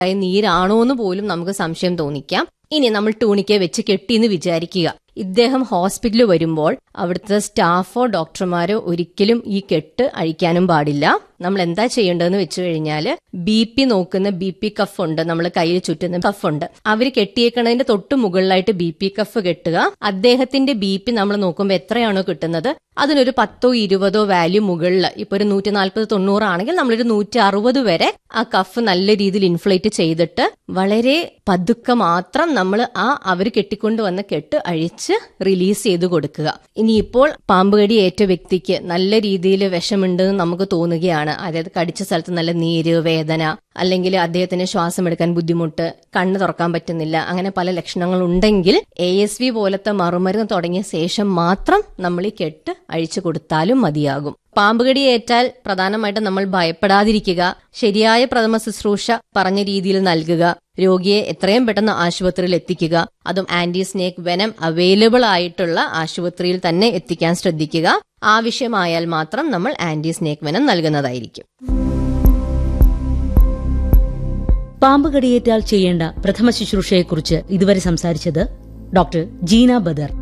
നീരാണോ എന്ന് പോലും നമുക്ക് സംശയം തോന്നിക്കാം ഇനി നമ്മൾ ടൂണിക്കെ വെച്ച് കെട്ടിയെന്ന് വിചാരിക്കുക ഇദ്ദേഹം ഹോസ്പിറ്റലിൽ വരുമ്പോൾ അവിടുത്തെ സ്റ്റാഫോ ഡോക്ടർമാരോ ഒരിക്കലും ഈ കെട്ട് അഴിക്കാനും പാടില്ല നമ്മൾ എന്താ ചെയ്യേണ്ടതെന്ന് വെച്ച് കഴിഞ്ഞാൽ ബി പി നോക്കുന്ന ബി പി കഫ് ഉണ്ട് നമ്മൾ കയ്യിൽ ചുറ്റുന്ന കഫ് ഉണ്ട് അവർ കെട്ടിയേക്കണതിന്റെ തൊട്ട് മുകളിലായിട്ട് ബി പി കഫ് കെട്ടുക അദ്ദേഹത്തിന്റെ ബി പി നമ്മൾ നോക്കുമ്പോൾ എത്രയാണോ കിട്ടുന്നത് അതിനൊരു പത്തോ ഇരുപതോ വാല്യൂ മുകളിൽ ഇപ്പൊ ഒരു നൂറ്റി നാൽപ്പത് തൊണ്ണൂറാണെങ്കിൽ നമ്മളൊരു നൂറ്റി അറുപത് വരെ ആ കഫ് നല്ല രീതിയിൽ ഇൻഫ്ലേറ്റ് ചെയ്തിട്ട് വളരെ പതുക്കെ മാത്രം നമ്മൾ ആ അവർ കെട്ടിക്കൊണ്ട് വന്ന കെട്ട് അഴിച്ച് റിലീസ് ചെയ്ത് കൊടുക്കുക ഇനിയിപ്പോൾ പാമ്പുകടി ഏറ്റ വ്യക്തിക്ക് നല്ല രീതിയിൽ വിഷമുണ്ടെന്ന് നമുക്ക് തോന്നുകയാണ് അതായത് കടിച്ച സ്ഥലത്ത് നല്ല നീര് വേദന അല്ലെങ്കിൽ അദ്ദേഹത്തിന് ശ്വാസം എടുക്കാൻ ബുദ്ധിമുട്ട് കണ്ണ് തുറക്കാൻ പറ്റുന്നില്ല അങ്ങനെ പല ലക്ഷണങ്ങൾ ഉണ്ടെങ്കിൽ എ എസ് വി പോലത്തെ മറുമരുന്ന് തുടങ്ങിയ ശേഷം മാത്രം നമ്മൾ ഈ കെട്ട് അഴിച്ചു കൊടുത്താലും മതിയാകും പാമ്പുകടി ഏറ്റാൽ പ്രധാനമായിട്ടും നമ്മൾ ഭയപ്പെടാതിരിക്കുക ശരിയായ പ്രഥമ ശുശ്രൂഷ പറഞ്ഞ രീതിയിൽ നൽകുക രോഗിയെ എത്രയും പെട്ടെന്ന് ആശുപത്രിയിൽ എത്തിക്കുക അതും ആന്റി സ്നേക്ക് വെനം അവൈലബിൾ ആയിട്ടുള്ള ആശുപത്രിയിൽ തന്നെ എത്തിക്കാൻ ശ്രദ്ധിക്കുക ആവശ്യമായാൽ മാത്രം നമ്മൾ ആന്റി സ്നേക്ക് വെനം നൽകുന്നതായിരിക്കും പാമ്പ് കടിയേറ്റാൽ ചെയ്യേണ്ട പ്രഥമ ശുശ്രൂഷയെക്കുറിച്ച് ഇതുവരെ സംസാരിച്ചത് ഡോക്ടർ ജീന ബദർ